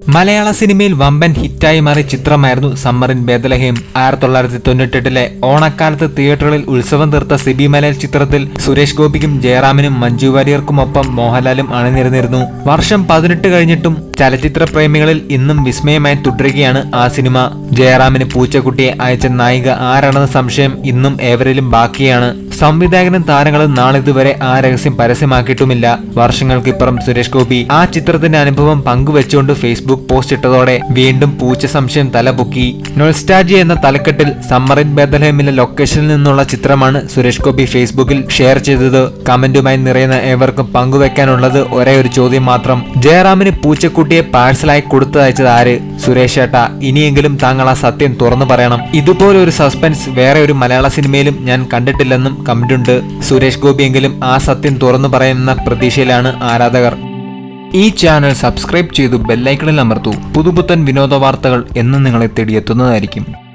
മലയാള സിനിമയിൽ വമ്പൻ ഹിറ്റായി മാറിയ ചിത്രമായിരുന്നു സമ്മർ ഇൻ ബേദലഹേം ആയിരത്തി തൊള്ളായിരത്തി തൊണ്ണൂറ്റെട്ടിലെ ഓണക്കാലത്ത് തിയേറ്ററുകളിൽ ഉത്സവം തീർത്ത സിബി മലയാൾ ചിത്രത്തിൽ സുരേഷ് ഗോപിക്കും ജയറാമിനും മഞ്ജു വാര്യർക്കുമൊപ്പം മോഹൻലാലും അണിനിരന്നിരുന്നു വർഷം പതിനെട്ട് കഴിഞ്ഞിട്ടും ചലച്ചിത്ര പ്രേമികളിൽ ഇന്നും വിസ്മയമായി തുടരുകയാണ് ആ സിനിമ ജയറാമിന് പൂച്ചക്കുട്ടിയെ അയച്ച നായിക ആരാണെന്ന സംശയം ഇന്നും ഏവരിലും ബാക്കിയാണ് സംവിധായകനും താരങ്ങളും നാളിതുവരെ ആ രഹസ്യം പരസ്യമാക്കിയിട്ടുമില്ല വർഷങ്ങൾക്കിപ്പുറം സുരേഷ് ഗോപി ആ ചിത്രത്തിന്റെ അനുഭവം പങ്കുവെച്ചുകൊണ്ട് ഫേസ്ബുക്ക് പോസ്റ്റ് ഇട്ടതോടെ വീണ്ടും പൂച്ച സംശയം തലപൊക്കി നൊൾസ്റ്റാജി എന്ന തലക്കെട്ടിൽ സമ്മറിൻ ബേദലഹേമിലെ ലൊക്കേഷനിൽ നിന്നുള്ള ചിത്രമാണ് സുരേഷ് ഗോപി ഫേസ്ബുക്കിൽ ഷെയർ ചെയ്തത് കമന്റുമായി നിറയുന്ന ഏവർക്കും പങ്കുവെക്കാനുള്ളത് ഒരേ ഒരു ചോദ്യം മാത്രം ജയറാമിന് പൂച്ചക്കുട്ടിയെ പാഴ്സലായി കൊടുത്തയച്ചത് ആര് സുരേഷ് ഏട്ട ഇനിയെങ്കിലും താങ്കൾ ആ സത്യം തുറന്നു പറയണം ഇതുപോലെ ഒരു സസ്പെൻസ് വേറെ ഒരു മലയാള സിനിമയിലും ഞാൻ കണ്ടിട്ടില്ലെന്നും കമന്റുണ്ട് സുരേഷ് ഗോപിയെങ്കിലും ആ സത്യം തുറന്നു പറയുന്ന പ്രതീക്ഷയിലാണ് ആരാധകർ ഈ ചാനൽ സബ്സ്ക്രൈബ് ചെയ്തു ബെല്ലൈക്കണിൽ അമർത്തൂ പുതുപുത്തൻ വിനോദ വാർത്തകൾ എന്നും നിങ്ങളെ തേടിയെത്തുന്നതായിരിക്കും